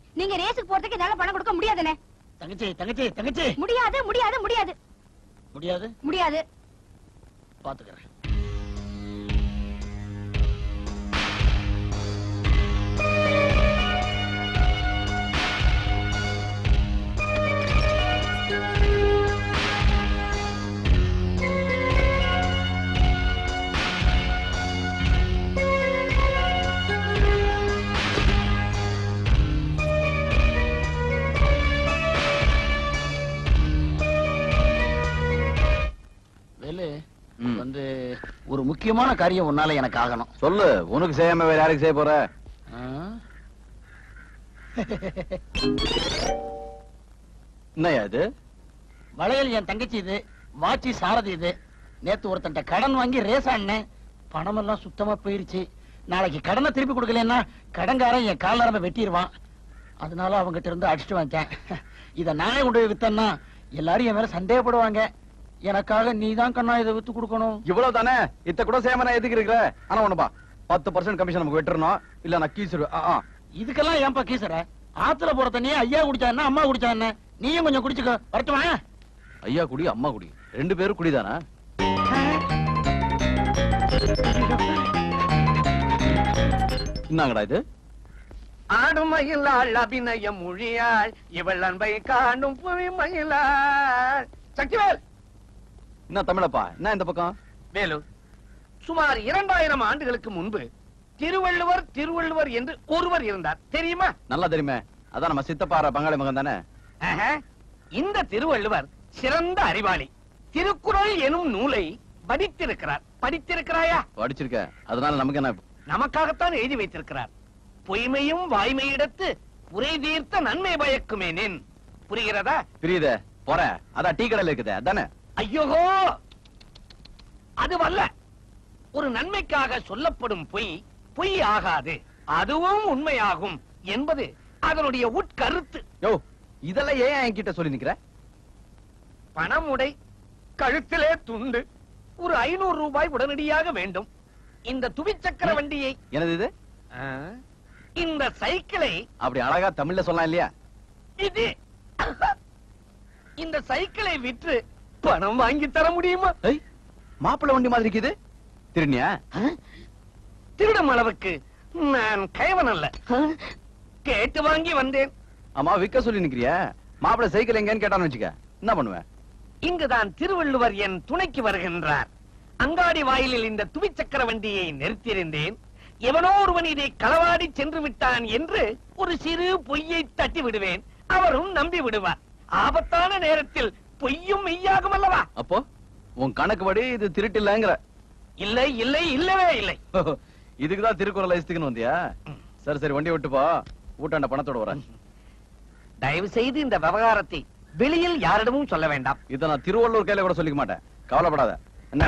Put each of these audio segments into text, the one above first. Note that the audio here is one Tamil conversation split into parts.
நீங்க ரேஸுக்கு போறதுக்கு என்னால பணம் கொடுக்க முடியாதுண்ணே தங்கச்சி தங்கச்சி தங்கச்சி முடியாது முடியாது முடியாது முடியாது முடியாது பாத்துக்கிறேன் வேலு ம். வந்து ஒரு முக்கியமான காரியம் உன்னால எனக்கு ஆகணும் சொல்லு உனக்கு செய்யாம வேற யாருக்கு செய்ய போற ஆ? என்னய்யா இது வளையல் என் தங்கச்சி இது வாட்சி சாரதி இது நேத்து ஒருத்தன்ட்ட கடன் வாங்கி ரேஸ் ஆடினேன் பணமெல்லாம் சுத்தமா போயிருச்சு நாளைக்கு கடனை திருப்பி கொடுக்கலன்னா கடன்காரன் என் கால் நரம்ப வெட்டிடுவான் அதனால அவங்ககிட்ட இருந்து அடிச்சுட்டு வந்துட்டேன் இத நானே கொண்டு போய் வித்தேன்னா எல்லாரும் என் மேல சந்தேகப்படுவாங்க எனக்காக நீ தான் கண்ணா இதை வித்து கொடுக்கணும் இவ்வளவு தானே இத்த கூட செய்யாம நான் எதுக்கு இருக்கிற ஆனா ஒண்ணுப்பா பத்து பர்சன்ட் கமிஷன் நமக்கு வெட்டுறணும் இல்ல நான் கீசிடுவேன் ஆ, ஆ. இதுக்கெல்லாம் ஏன்பா கீசற ஆத்துல போற தண்ணியே ஐயா குடிச்சா என்ன அம்மா குடிச்சா என்ன நீயும் கொஞ்சம் குடிச்சுக்கோ வரட்டுமா ஐயா குடி அம்மா குடி ரெண்டு பேரும் குடிதானா என்னங்கடா இது ஆடுமயிலாள் அபிநய மொழியாள் இவள் அன்பை காணும் புவிமயிலாள் சக்திவேல் என்ன தமிழப்பா என்ன இந்த பக்கம் வேலு சுமார் இரண்டாயிரம் ஆண்டுகளுக்கு முன்பு திருவள்ளுவர் திருவள்ளுவர் என்று ஒருவர் இருந்தார் தெரியுமா நல்லா தெரியுமே அதான் நம்ம சித்தப்பாற பங்காளி மகன் தானே ஆஹா. இந்த திருவள்ளுவர் சிறந்த அறிவாளி திருக்குறள் எனும் நூலை படித்திருக்கிறார் படித்திருக்கிறாயா படிச்சிருக்க அதனால நமக்கு என்ன நமக்காகத்தான் எழுதி வைத்திருக்கிறார் பொய்மையும் வாய்மையிடத்து உரை தீர்த்த நன்மை பயக்குமேனேன் புரிகிறதா புரியுதே போறேன் அதான் டீ கடையில இருக்குதே அதானே ஐயோகோ அதுவல்ல ஒரு நன்மைக்காக சொல்லப்படும் பொய் பொய் ஆகாது அதுவும் உண்மையாகும் என்பது அதனுடைய உட்கருத்து யோ இதெல்லாம் ஏன் என்கிட்ட சொல்லி நிக்கிற பணமுடை கழுத்திலே துண்டு ஒரு ஐநூறு ரூபாய் உடனடியாக வேண்டும் இந்த துவிச்சக்கர வண்டியை என்னது இது ஆ, இந்த சைக்கிளை அப்படி அழகா தமிழ்ல சொல்லலாம் இல்லையா இது இந்த சைக்கிளை விற்று பணம் வாங்கி தர முடியுமா ஏய் மாப்பிள்ளை வண்டி மாதிரி இருக்குது திருநியா திருடும் அளவுக்கு நான் கைவன் அல்ல கேட்டு வாங்கி வந்தேன் ஆமா விக்க சொல்லி நிக்கிறியா மாப்பிள்ளை சைக்கிள் எங்கன்னு கேட்டான்னு வச்சுக்க என்ன பண்ணுவேன் இங்குதான் திருவள்ளுவர் என் துணைக்கு வருகின்றார் அங்காடி வாயிலில் இந்த துவிச்சக்கர வண்டியை நிறுத்தியிருந்தேன் எவனோ ஒருவன் இதை களவாடி சென்று விட்டான் என்று ஒரு சிறு பொய்யை தட்டி விடுவேன் அவரும் நம்பி விடுவார் ஆபத்தான நேரத்தில் பொய்யும் மெய்யாகும் அல்லவா அப்போ உன் கணக்குப்படி இது திருட்டு இல்லங்கிற இல்லை இல்லை இல்லவே இல்லை இதுக்குதான் திருக்குறள் இஸ்துக்குன்னு வந்தியா சரி சரி வண்டி விட்டு போ ஊட்டாண்ட பணத்தோட வரேன் தயவு செய்து இந்த விவகாரத்தை வெளியில் யாரிடமும் சொல்ல வேண்டாம் இத நான் திருவள்ளூர் கையில கூட சொல்லிக்க மாட்டேன் கவலைப்படாத என்ன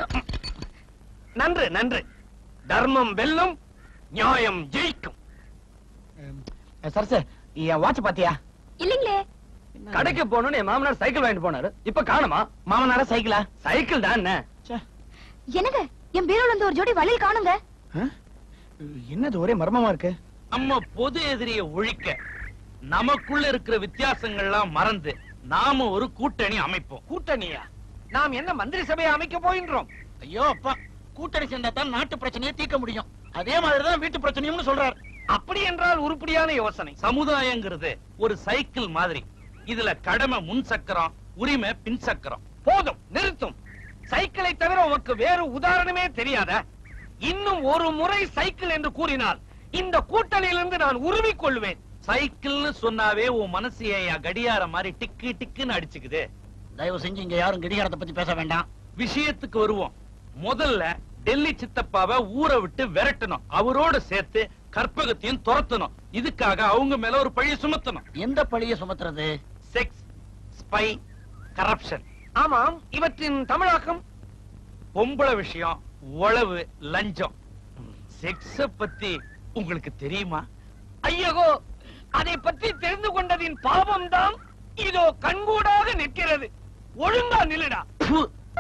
நன்று நன்று தர்மம் வெல்லும் நியாயம் ஜெயிக்கும் சரசு என் வாட்ச் பாத்தியா இல்லீங்களே கடைக்கு போகணும்னு என் மாமனார் சைக்கிள் வாங்கிட்டு போனாரு இப்ப காணுமா மாமனார சைக்கிளா சைக்கிள் தான் என்னங்க என் பீரோல இருந்து ஒரு ஜோடி வளையல் காணுங்க என்னது ஒரே மர்மமா இருக்கு நம்ம பொது எதிரிய ஒழிக்க நமக்குள்ள இருக்கிற வித்தியாசங்கள்லாம் மறந்து நாம ஒரு கூட்டணி அமைப்போம் கூட்டணியா நாம் என்ன மந்திரி சபையை அமைக்க போகின்றோம் ஐயோ அப்பா கூட்டணி சேர்ந்தா தான் நாட்டு பிரச்சனையை தீர்க்க முடியும் அதே மாதிரிதான் வீட்டு பிரச்சனையும் சொல்றாரு அப்படி என்றால் உருப்படியான யோசனை சமுதாயங்கிறது ஒரு சைக்கிள் மாதிரி இதுல கடமை முன் சக்கரம் உரிமை பின் சக்கரம் போதும் நிறுத்தும் சைக்கிளை தவிர உனக்கு வேறு உதாரணமே தெரியாதா இன்னும் ஒரு முறை சைக்கிள் என்று கூறினால் இந்த கூட்டணியிலிருந்து நான் உருவிக் கொள்வேன் சைக்கிள்னு சொன்னாவே உன் மனசு ஏன் கடியார மாதிரி டிக்கு டிக்குன்னு அடிச்சுக்குது தயவு செஞ்சு இங்க யாரும் கடிகாரத்தை பத்தி பேச வேண்டாம் விஷயத்துக்கு வருவோம் முதல்ல டெல்லி சித்தப்பாவை ஊரை விட்டு விரட்டணும் அவரோட சேர்த்து கற்பகத்தையும் துரத்தணும் இதுக்காக அவங்க மேல ஒரு பழிய சுமத்தணும் எந்த பழிய சுமத்துறது செக்ஸ் ஸ்பை கரப்ஷன் ஆமாம் இவற்றின் தமிழாக்கம் பொம்பளை விஷயம் உளவு லஞ்சம் செக்ஸ பத்தி உங்களுக்கு தெரியுமா ஐயகோ அதை பற்றி தெரிந்து கொண்டதின் பாவம் தான் இதோ கண்கூடாக நிற்கிறது ஒழுங்கா நில்லுடா ப்பு.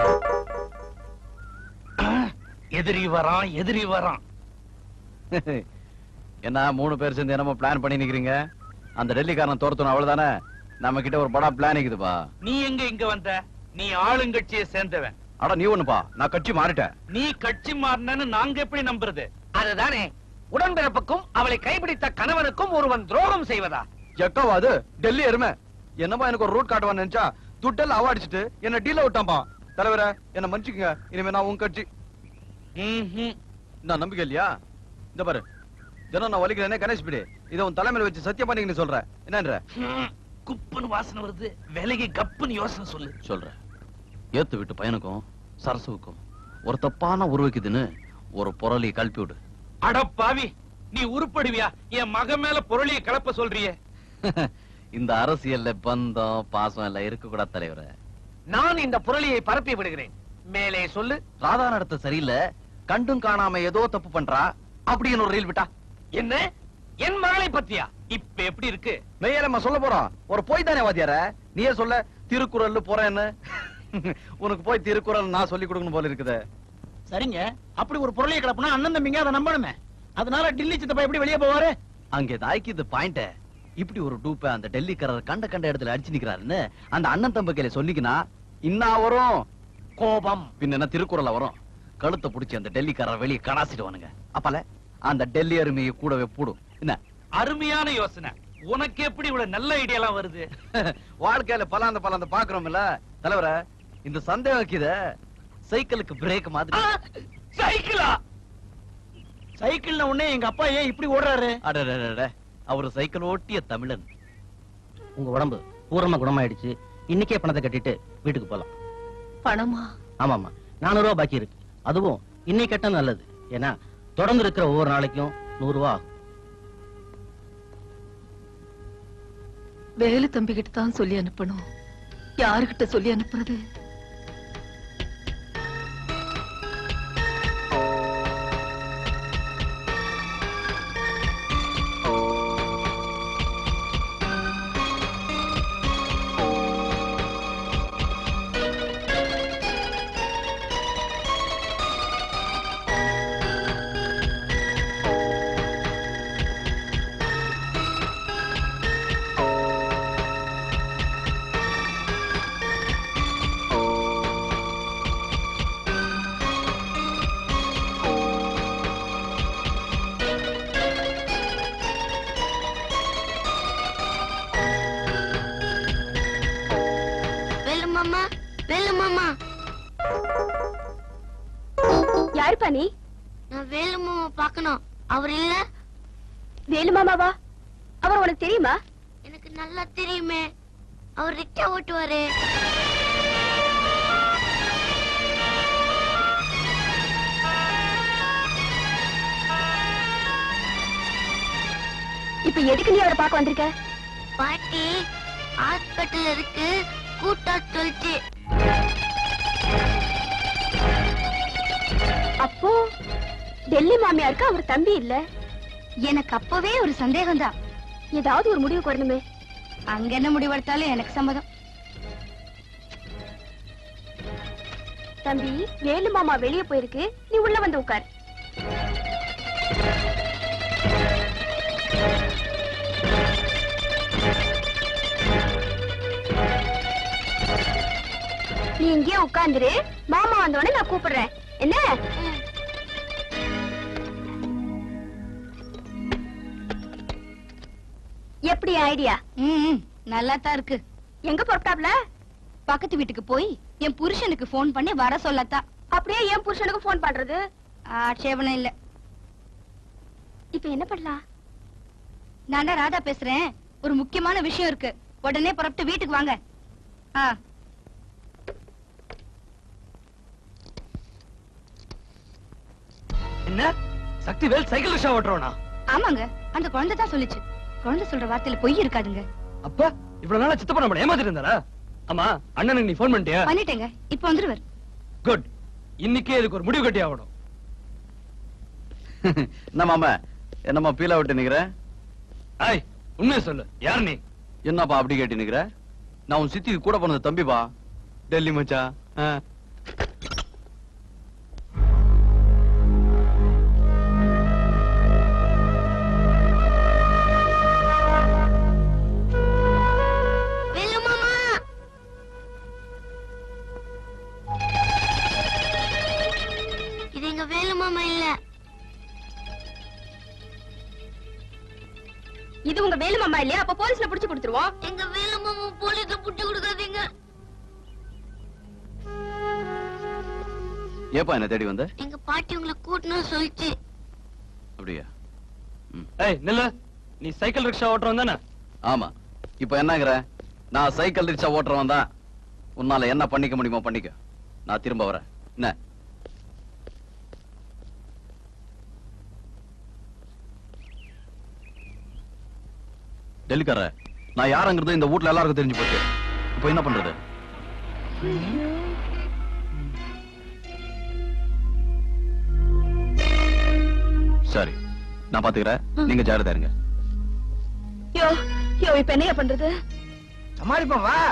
எதிரி வரான் எதிரி வரான் என்ன மூணு பேர் சேர்ந்து என்னமோ பிளான் பண்ணி நிக்கிறீங்க அந்த டெல்லிக்காரன் தோர்த்தணும் அவ்வளவுதானே நம்ம கிட்ட ஒரு படா பிளான் இருக்குதுப்பா நீ எங்க இங்க வந்த நீ ஆளுங்கட்சியை சேர்ந்தவன் அட நீ ஒண்ணுப்பா நான் கட்சி மாறிட்டேன் நீ கட்சி மாறினன்னு நாங்க எப்படி நம்புறது அதுதானே உடன்பிறப்புக்கும் அவளை கைப்பிடித்த கணவனுக்கும் ஒருவன் துரோகம் செய்வதா எக்காவா அது டெல்லி எருமை என்னப்பா எனக்கு ஒரு ரூட் காட்டுவான்னு நினைச்சா துட்டெல்லாம் அவாடிச்சிட்டு என்ன டீல விட்டான்பா தலைவரே என்ன மன்னிச்சுக்கங்க இனிமே நான் உன் கட்சி ம்ஹும். நான் நம்பிக்கை இல்லையா இந்த பாரு தினம் நான் வலிக்கிறேனே கணேஷ் பிடி இதை உன் தலைமையில வச்சு சத்தியம் பண்ணி நீ சொல்ற என்னன்ற ம், குப்புன்னு வாசனை வருது விலைக்கு கப்புன்னு யோசனை சொல்லு சொல்றேன் ஏத்து விட்டு பையனுக்கும் சரசுவுக்கும் ஒரு தப்பான உருவக்குதுன்னு ஒரு பொருளை கல்பி விடு அட பாவி நீ உருப்படுவியா என் மக மேல பொருளிய கலப்ப சொல்றியே இந்த அரசியல்ல பந்தம் பாசம் எல்லாம் இருக்க கூடாது தலைவரே நான் இந்த புரளியை பரப்பி விடுகிறேன் மேலே சொல்லு ராதா நடத்த சரியில்லை கண்டும் காணாம ஏதோ தப்பு பண்றா அப்படின்னு ஒரு ரீல் விட்டா என்ன என் மகளை பத்தியா இப்ப எப்படி இருக்கு மெய்யாலம்மா சொல்ல போறோம் ஒரு போய் தானே வாத்தியார நீயே சொல்ல திருக்குறள் போறேன்னு உனக்கு போய் திருக்குறள் நான் சொல்லி கொடுக்கணும் போல இருக்குது சரிங்க அப்படி ஒரு பொருளையை கிளப்புனா அண்ணன் தம்பிங்க அதை நம்பணுமே அதனால டில்லி சித்தப்பா எப்படி வெளியே போவாரு அங்க தாய்க்கு இது பாயிண்ட் இப்படி ஒரு டூப்ப அந்த டெல்லிக்காரர் கண்ட கண்ட இடத்துல அடிச்சு நிக்கிறாருன்னு அந்த அண்ணன் தம்பக்கையில சொல்லிக்கினா இன்னா வரும் கோபம் பின்ன என்ன திருக்குறள வரும் கழுத்தை புடிச்சு அந்த டெல்லிக்காரர் வெளியே கடாசிடுவானுங்க அப்பல அந்த டெல்லி அருமையை கூடவே போடும் என்ன அருமையான யோசனை உனக்கு எப்படி இவ்வளவு நல்ல ஐடியா எல்லாம் வருது வாழ்க்கையில பலாந்த பலாந்த பாக்குறோம்ல தலைவர இந்த சந்தேகம் வைக்கித சைக்கிளுக்கு பிரேக் மாதிரி சைக்கிளா சைக்கிள்ல உடனே எங்க அப்பா ஏன் இப்படி ஓடுறாரு அடடடட அவரு சைக்கிள் ஓட்டிய தமிழன் உங்க உடம்பு பூர்ணமா குணமாயிடுச்சு இன்னைக்கே பணத்தை கட்டிட்டு வீட்டுக்கு போலாம் பணமா ஆமாமா நானூறு ரூபாய் பாக்கி இருக்கு அதுவும் இன்னைக்கு கட்ட நல்லது ஏன்னா தொடர்ந்து இருக்கிற ஒவ்வொரு நாளைக்கும் நூறு ரூபாய் ஆகும் வேலு தம்பி கிட்ட தான் சொல்லி அனுப்பணும் யாருகிட்ட சொல்லி அனுப்புறது வேலு மாமா வேலு மாமா யாருப்பா நீ நான் வேலு மாமா பார்க்கணும் அவர் இல்ல வேலு மாமாவா அவர் உனக்கு தெரியுமா எனக்கு நல்லா தெரியுமே அவர் ரிக்ஷா ஓட்டுவாரு இப்ப எதுக்கு நீ அவரை பார்க்க வந்திருக்க பாட்டி ஹாஸ்பிட்டல் இருக்கு கூட்டா சொல்லிச்சு அப்போ டெல்லி மாமியாருக்கு அவர் தம்பி இல்ல எனக்கு அப்பவே ஒரு சந்தேகம் தான் ஏதாவது ஒரு முடிவுக்கு வரணுமே அங்க என்ன முடிவெடுத்தாலும் எனக்கு சம்மதம் தம்பி வேலு மாமா வெளியே போயிருக்கு நீ உள்ள வந்து உட்கார் நீ இங்கேயே உட்கார்ந்துரு மாமா வந்தோடனே நான் கூப்பிடுறேன் என்ன எப்படி ஐடியா ம் நல்லா தான் இருக்கு எங்க புறப்பட்டாப்ல பக்கத்து வீட்டுக்கு போய் என் புருஷனுக்கு ஃபோன் பண்ணி வர சொல்லத்தான் அப்படியே என் புருஷனுக்கு ஃபோன் பண்றது ஆட்சேபணம் இல்ல இப்ப என்ன பண்ணலாம் நான் தான் ராதா பேசுறேன் ஒரு முக்கியமான விஷயம் இருக்கு உடனே புறப்பட்டு வீட்டுக்கு வாங்க ஆ என்ன சக்தி வேல் சைக்கிள் ரிக்ஷா ஓட்டுறோனா ஆமாங்க அந்த குழந்தை தான் சொல்லுச்சு குழந்தை சொல்ற வார்த்தையில பொய் இருக்காதுங்க அப்ப இவ்வளவு நாளா சித்தப்பா நம்மள ஏமாத்திட்டு இருந்தாரா ஆமா அண்ணனுக்கு நீ போன் பண்ணிட்டியா பண்ணிட்டேங்க இப்ப வந்துருவார் குட் இன்னைக்கே இதுக்கு ஒரு முடிவு கட்டி ஆகணும் என்னமாம என்னம்மா பீலா விட்டு நிக்கிற ஐய் உண்மையை சொல்லு யார் நீ என்னப்பா அப்படி கேட்டு நிக்கிற நான் உன் சித்திக்கு கூட போனது தம்பிப்பா டெல்லி மச்சா இது உங்க வேலு மாமா இல்லையா அப்ப போலீஸ்ல புடிச்சு கொடுத்துருவோம் எங்க வேலு மாமா போலீஸ புட்டி கொடுக்காதீங்க ஏப்பா என்ன தேடி வந்த எங்க பாட்டி உங்களை கூட்டணும் சொல்லிச்சு அப்படியா ஏய் நில்லு நீ சைக்கிள் ரிக்ஷா ஓட்டுறவன் தானே ஆமா இப்ப என்னங்கிற நான் சைக்கிள் ரிக்ஷா ஓட்டுறவன் தான் உன்னால என்ன பண்ணிக்க முடியுமோ பண்ணிக்க நான் திரும்ப வரேன் என்ன டெல்லிக்கார நான் யாருங்கிறது இந்த வீட்ல எல்லாருக்கும் தெரிஞ்சு போச்சு இப்போ என்ன பண்றது சரி நான் பாத்துக்கிறேன் நீங்க ஜாகிரதா இருங்க யோ யோ இப்ப என்னைய பண்றது சமாளிப்போம் வா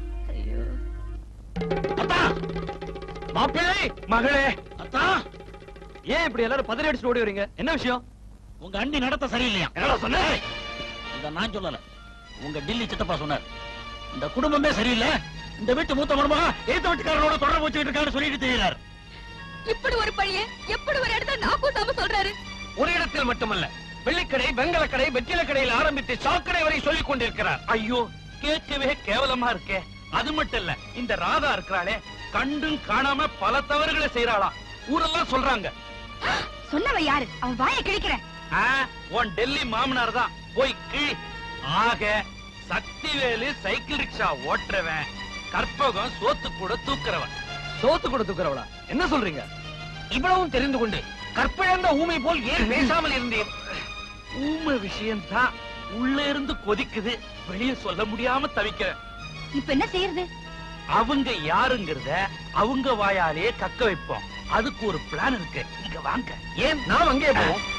அத்தா மாப்பிள்ளை மகளே அத்தா ஏன் இப்படி எல்லாரும் பதறி அடிச்சுட்டு ஓடி வரீங்க என்ன விஷயம் உங்க அண்ணி நடத்த சரியில்லையா என்னடா சொன்ன இத நான் சொல்லல உங்க டில்லி சித்தப்பா சொன்னார் இந்த குடும்பமே சரியில்லை இந்த வீட்டு மூத்த மருமகா ஏத்த வீட்டுக்காரனோட தொடர்பு வச்சுக்கிட்டு இருக்கான்னு சொல்லிட்டு தெரியுறாரு இப்படி ஒரு பழிய எப்படி ஒரு இடத்துல நான் கூசாம சொல்றாரு ஒரு இடத்தில் மட்டுமல்ல வெள்ளிக்கடை வெங்கலக்கடை வெற்றில கடையில் ஆரம்பித்து சாக்கடை வரை சொல்லிக் கொண்டிருக்கிறார் ஐயோ கேட்கவே கேவலமா இருக்கே அது மட்டும் இல்ல இந்த ராதா இருக்கிறாளே கண்டும் காணாம பல தவறுகளை செய்யறாளா ஊரெல்லாம் சொல்றாங்க சொன்னவன் யாரு அவன் வாயை கிழிக்கிறேன் ஆ, உன் டெல்லி மாமனார் தான் போய் கிழி ஆக சக்திவேலு சைக்கிள் ரிக்ஷா ஓட்டுறவன் கற்பகம் சோத்து கூட தூக்குறவன் சோத்து கூட தூக்குறவளா என்ன சொல்றீங்க இவ்வளவும் தெரிந்து கொண்டு கற்பிழந்த ஊமை போல் ஏன் பேசாமல் இருந்தேன் ஊமை விஷயம் தான் உள்ள இருந்து கொதிக்குது வெளிய சொல்ல முடியாம தவிக்கிறேன் இப்ப என்ன செய்யறது அவங்க யாருங்கிறத அவங்க வாயாலே கக்க வைப்போம் அதுக்கு ஒரு பிளான் இருக்கு இங்க வாங்க ஏன் நாம் அங்கே போவோம்